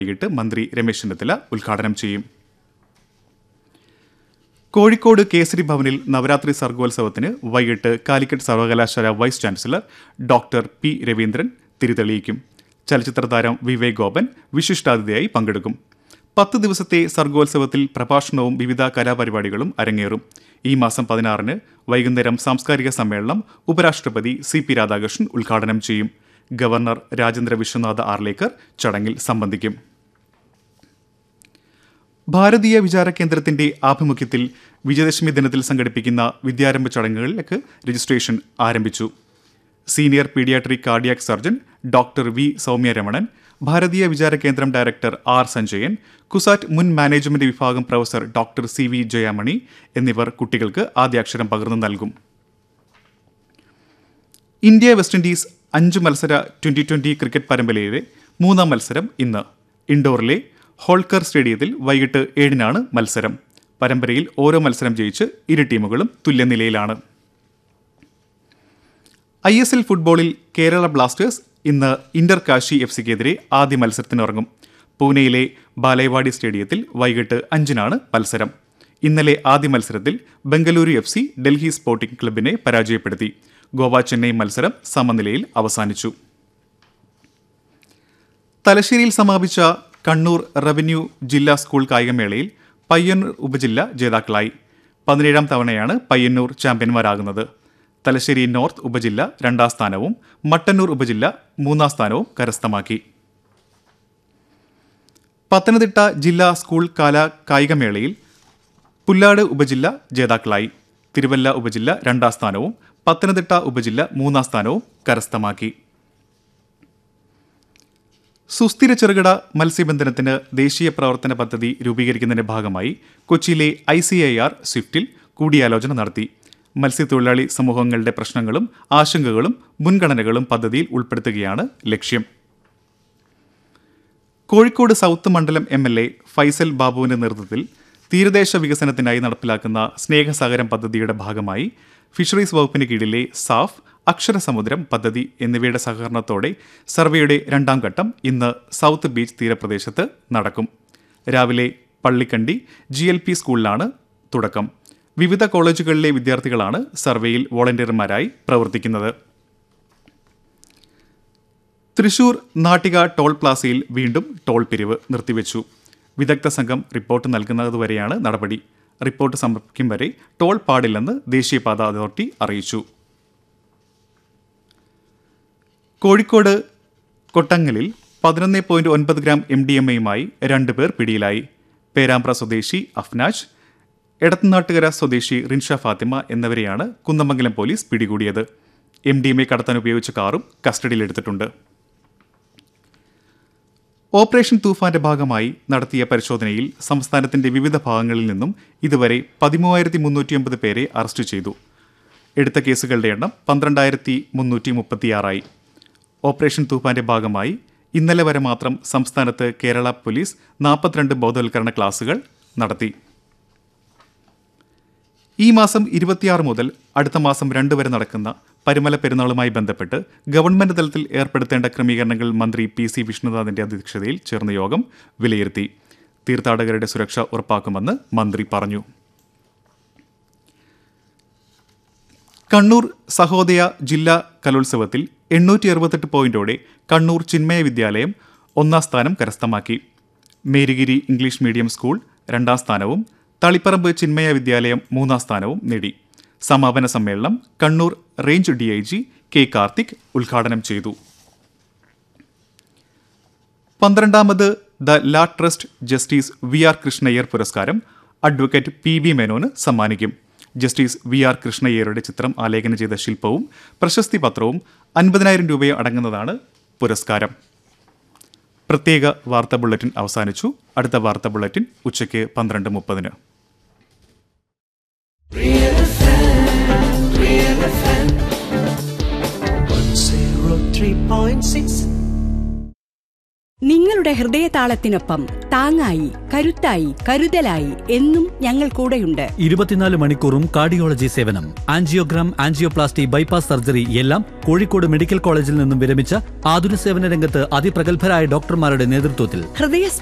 വൈകിട്ട് മന്ത്രി രമേശ് ചെന്നിത്തല ഉദ്ഘാടനം ചെയ്യും കോഴിക്കോട് കേസരി ഭവനിൽ നവരാത്രി സർഗോത്സവത്തിന് വൈകിട്ട് കാലിക്കറ്റ് സർവകലാശാല vice chancellor doctor P Raveendran തിരിതെളിയിക്കും ചലച്ചിത്ര താരം വിവേക് ഗോപൻ വിശിഷ്ടാതിഥിയായി പങ്കെടുക്കും പത്ത് ദിവസത്തെ സർഗോത്സവത്തിൽ പ്രഭാഷണവും വിവിധ കലാപരിപാടികളും അരങ്ങേറും ഈ മാസം പതിനാറിന് വൈകുന്നേരം സാംസ്കാരിക സമ്മേളനം ഉപരാഷ്ട്രപതി സി പി രാധാകൃഷ്ണൻ ഉദ്ഘാടനം ചെയ്യും ഗവർണർ രാജേന്ദ്ര വിശ്വനാഥ് ആർലേക്കർ ചടങ്ങിൽ സംബന്ധിക്കും ഭാരതീയ വിചാര കേന്ദ്രത്തിന്റെ ആഭിമുഖ്യത്തിൽ വിജയദശമി ദിനത്തിൽ സംഘടിപ്പിക്കുന്ന വിദ്യാരംഭ ചടങ്ങുകളിലേക്ക് രജിസ്ട്രേഷൻ ആരംഭിച്ചു senior paediatric cardiac surgeon doctor V Soumya Ramanan Bharatiya Vichara കേന്ദ്രം ഡയറക്ടർ ആർ സഞ്ജയൻ കുസാറ്റ് മുൻ മാനേജ്മെന്റ് വിഭാഗം professor doctor C V Jayamani എന്നിവർ കുട്ടികൾക്ക് ആദ്യാക്ഷരം പകർന്നു നൽകും ഇന്ത്യ വെസ്റ്റ് ഇൻഡീസ് അഞ്ച് മത്സര ട്വന്റി ട്വന്റി ക്രിക്കറ്റ് പരമ്പരയിലെ മൂന്നാം മത്സരം ഇന്ന് ഇൻഡോറിലെ ഹോൾക്കർ സ്റ്റേഡിയത്തിൽ വൈകിട്ട് ഏഴിനാണ് മത്സരം പരമ്പരയിൽ ഓരോ മത്സരം ജയിച്ച് ഇരു ടീമുകളും തുല്യനിലയിലാണ് ഐ എസ് എൽ ഫുട്ബോളിൽ കേരള ബ്ലാസ്റ്റേഴ്സ് ഇന്ന് ഇന്റർ കാശി എഫ് സിക്കെതിരെ ആദ്യ മത്സരത്തിനിറങ്ങും പൂനെയിലെ ബാലയവാടി സ്റ്റേഡിയത്തിൽ വൈകിട്ട് അഞ്ചിനാണ് മത്സരം ഇന്നലെ ആദ്യ മത്സരത്തിൽ Bengaluru F C Delhi sporting ക്ലബിനെ പരാജയപ്പെടുത്തി ഗോവ ചെന്നൈ മത്സരം സമനിലയിൽ അവസാനിച്ചു തലശ്ശേരിയിൽ സമാപിച്ച കണ്ണൂർ റവന്യൂ ജില്ലാ സ്കൂൾ കായികമേളയിൽ പയ്യന്നൂർ ഉപജില്ല ജേതാക്കളായി പതിനേഴാം തവണയാണ് പയ്യന്നൂർ ചാമ്പ്യന്മാരാകുന്നത് തലശ്ശേരി നോർത്ത് ഉപജില്ല രണ്ടാം സ്ഥാനവും മട്ടന്നൂർ ഉപജില്ല മൂന്നാം സ്ഥാനവും കരസ്ഥമാക്കി പത്തനംതിട്ട ജില്ലാ സ്കൂൾ കാല കായികമേളയിൽ പുല്ലാട് ഉപജില്ല ജേതാക്കളായി തിരുവല്ല ഉപജില്ല രണ്ടാം സ്ഥാനവും പത്തനംതിട്ട ഉപജില്ല മൂന്നാം സ്ഥാനവും കരസ്ഥമാക്കി സുസ്ഥിര ചെറുകിട മത്സ്യബന്ധനത്തിന് ദേശീയ പ്രവർത്തന പദ്ധതി രൂപീകരിക്കുന്നതിന്റെ ഭാഗമായി കൊച്ചിയിലെ ഐ സി ഐ ആർ സ്വിഫ്റ്റിൽ കൂടിയാലോചന നടത്തി മത്സ്യത്തൊഴിലാളി സമൂഹങ്ങളുടെ പ്രശ്നങ്ങളും ആശങ്കകളും മുൻഗണനകളും പദ്ധതിയിൽ ഉൾപ്പെടുത്തുകയാണ് ലക്ഷ്യം കോഴിക്കോട് സൗത്ത് മണ്ഡലം എം എൽ എ ഫൈസൽ ബാബുവിന്റെ നേതൃത്വത്തിൽ തീരദേശ വികസനത്തിനായി നടപ്പിലാക്കുന്ന സ്നേഹസാഗരം പദ്ധതിയുടെ ഭാഗമായി ഫിഷറീസ് വകുപ്പിന് കീഴിലെ സാഫ് അക്ഷരസമുദ്രം പദ്ധതി എന്നിവയുടെ സഹകരണത്തോടെ സർവേയുടെ രണ്ടാം ഘട്ടം ഇന്ന് സൗത്ത് ബീച്ച് തീരപ്രദേശത്ത് നടക്കും രാവിലെ പള്ളിക്കണ്ടി ജി എൽ പി സ്കൂളിലാണ് തുടക്കം വിവിധ കോളേജുകളിലെ വിദ്യാർത്ഥികളാണ് സർവേയിൽ വോളണ്ടിയർമാരായി പ്രവർത്തിക്കുന്നത് തൃശൂർ നാട്ടിക ടോൾ പ്ലാസയിൽ വീണ്ടും ടോൾ പിരിവ് നിർത്തിവെച്ചു വിദഗ്ധ സംഘം റിപ്പോർട്ട് നൽകുന്നതുവരെയാണ് നടപടി റിപ്പോർട്ട് സമർപ്പിക്കും വരെ ടോൾ പാടില്ലെന്ന് ദേശീയപാത അതോറിറ്റി അറിയിച്ചു കോഴിക്കോട് കൊട്ടങ്ങലിൽ പതിനൊന്ന് പോയിന്റ് ഒൻപത് ഗ്രാം എം ഡി എം എയുമായി രണ്ടുപേർ പിടിയിലായി പേരാമ്പ്ര സ്വദേശി അഫ്നാജ് എടത്തനാട്ടുകര സ്വദേശി റിൻഷ ഫാത്തിമ എന്നിവരെയാണ് കുന്നമംഗലം പോലീസ് പിടികൂടിയത് എം ഡി എം എ കടത്താൻ ഉപയോഗിച്ച കാറും കസ്റ്റഡിയിലെടുത്തിട്ടുണ്ട് ഓപ്പറേഷൻ തൂഫാന്റെ ഭാഗമായി നടത്തിയ പരിശോധനയിൽ സംസ്ഥാനത്തിന്റെ വിവിധ ഭാഗങ്ങളിൽ നിന്നും ഇതുവരെ പതിമൂവായിരത്തി മുന്നൂറ്റി അമ്പത് പേരെ അറസ്റ്റ് ചെയ്തു എടുത്ത കേസുകളുടെ എണ്ണം പന്ത്രണ്ടായിരത്തി മുന്നൂറ്റി മുപ്പത്തിയാറായി ഓപ്പറേഷൻ തൂഫാന്റെ ഭാഗമായി ഇന്നലെ വരെ മാത്രം സംസ്ഥാനത്ത് കേരള പോലീസ് നാൽപ്പത്തിരണ്ട് ബോധവൽക്കരണ ക്ലാസുകൾ നടത്തി ഈ മാസം ഇരുപത്തിയാറ് മുതൽ അടുത്ത മാസം രണ്ട് വരെ നടക്കുന്ന പരിമല പെരുന്നാളുമായി ബന്ധപ്പെട്ട് ഗവൺമെന്റ് തലത്തിൽ ഏർപ്പെടുത്തേണ്ട ക്രമീകരണങ്ങൾ മന്ത്രി പി സി വിഷ്ണുനാഥിന്റെ അധ്യക്ഷതയിൽ ചേർന്ന യോഗം വിലയിരുത്തി തീർത്ഥാടകരുടെ സുരക്ഷ ഉറപ്പാക്കുമെന്ന് മന്ത്രി പറഞ്ഞു കണ്ണൂർ സഹോദയ ജില്ലാ കലോത്സവത്തിൽ എണ്ണൂറ്റി അറുപത്തെട്ട് പോയിന്റോടെ കണ്ണൂർ ചിന്മയ വിദ്യാലയം ഒന്നാം സ്ഥാനം കരസ്ഥമാക്കി മേരിഗിരി ഇംഗ്ലീഷ് മീഡിയം സ്കൂൾ രണ്ടാം സ്ഥാനവും തളിപ്പറമ്പ് ചിന്മയ വിദ്യാലയം മൂന്നാം സ്ഥാനവും നേടി സമാപന സമ്മേളനം Kannur range D I G K Karthik ഉദ്ഘാടനം ചെയ്തു പന്ത്രണ്ടാമത് the law trust justice V R Krishnaiyer പുരസ്കാരം അഡ്വക്കേറ്റ് പി ബി മേനോന് സമ്മാനിക്കും ജസ്റ്റിസ് വി ആർ കൃഷ്ണയ്യരുടെ ചിത്രം ആലേഖനം ചെയ്ത ശില്പവും പ്രശസ്തി പത്രവും അൻപതിനായിരം രൂപയും അടങ്ങുന്നതാണ് പുരസ്കാരം പ്രത്യേക വാർത്താ ബുള്ളറ്റിൻ അവസാനിച്ചു അടുത്ത വാർത്താ ബുള്ളറ്റിൻ ഉച്ചയ്ക്ക് പന്ത്രണ്ട് മുപ്പതിന് zero three point six നിങ്ങളുടെ ഹൃദയതാളത്തിനൊപ്പം താങ്ങായി കരുത്തായി കരുതലായി എന്നും ഞങ്ങൾ കൂടെയുണ്ട് ഇരുപത്തിനാല് മണിക്കൂറും കാർഡിയോളജി സേവനം ആൻജിയോഗ്രാം ആൻജിയോപ്ലാസ്റ്റി ബൈപ്പാസ് സർജറി എല്ലാം കോഴിക്കോട് മെഡിക്കൽ കോളേജിൽ നിന്നും വിരമിച്ച ആതുര സേവന രംഗത്ത് അതിപ്രഗത്ഭരായ ഡോക്ടർമാരുടെ നേതൃത്വത്തിൽ ഹൃദയ